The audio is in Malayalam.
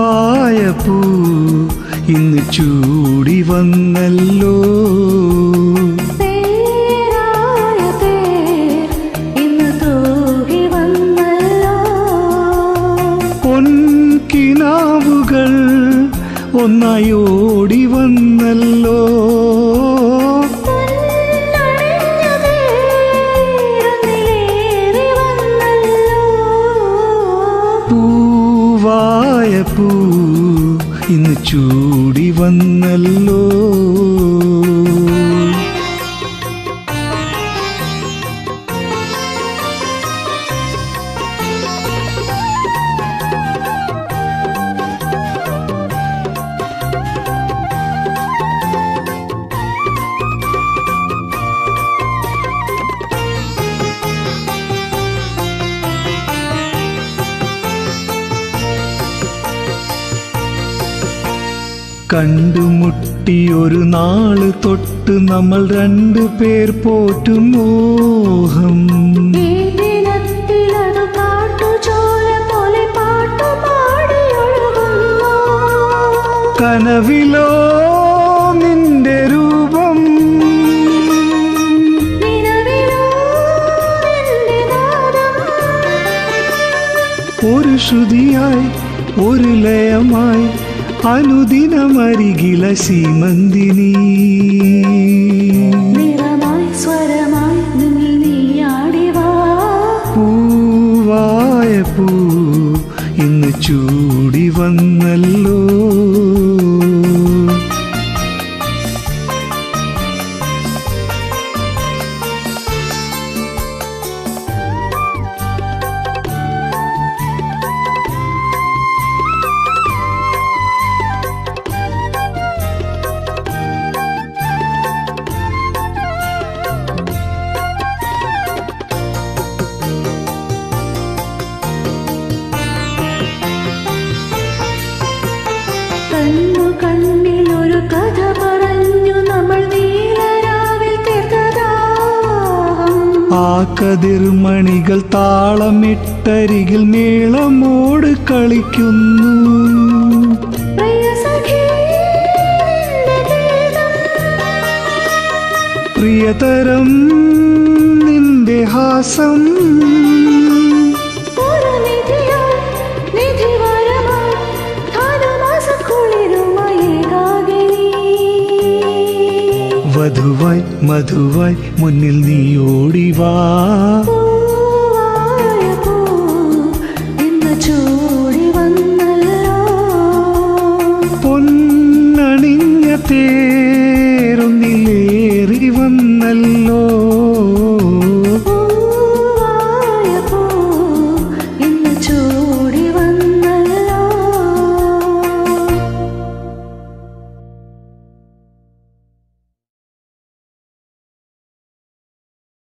പൂവായ പൂ ഇന്ന് ചൂടി വന്നല്ലോ പേരായ പേർ ഇന്ന് തൂകി വന്നല്ലോ പൊൻകിനാവുകൾ ഒന്നായി ഓടി വന്നല്ലോ പൊന്നണിഞ്ഞ തേരൊന്നിലേറി വന്നല്ലോ പൂവായ പൂ ഇന്ന് ചൂടി വന്നല്ലോ കണ്ടുമുട്ടി ഒരു നാള് തൊട്ട് നമ്മൾ രണ്ടു പേർ പോറ്റും മോഹം ഈ ദിനത്തിലതു കാട്ടുചോല പോലെ പാട്ടുപാടി ഒഴുകുന്നു കനവിലോ നിന്റെ രൂപം നിലവിലോ നിന്റെ നാദം ഒരു ശ്രുതിയായി ഒരു ലയമായി അനുദിനമരികില സീമന്തിനി നിറമായി സ്വരമായി നീ നീയാടി വാ പൂവായ പൂ ഇന്ന് ചൂടി വന്നല്ലോ കണ്ണു കണ്ണിൽ ഒരു കഥ പറഞ്ഞു നമ്മൾ നീലരാവിൽ തീർത്തതാഹം ആ കതിർമണികൾ താളമിട്ടരികിൽ മേളമോട് കളിക്കുന്നു പ്രിയ സഖി നിന്റെ ഗീതം പ്രിയതരം നിന്റെ ഹാസം ഒരു നിധിയായി നിധിവരമായി ധനുമാസക്കുളിരുമായി ഏകാകിനി വധുവായി മധുവായി മുന്നിൽ നീ ഓടിവാ പൂവായ പൂ ഇന്ന് ചൂടി വന്നല്ലോ പൊന്നണിഞ്ഞ തേ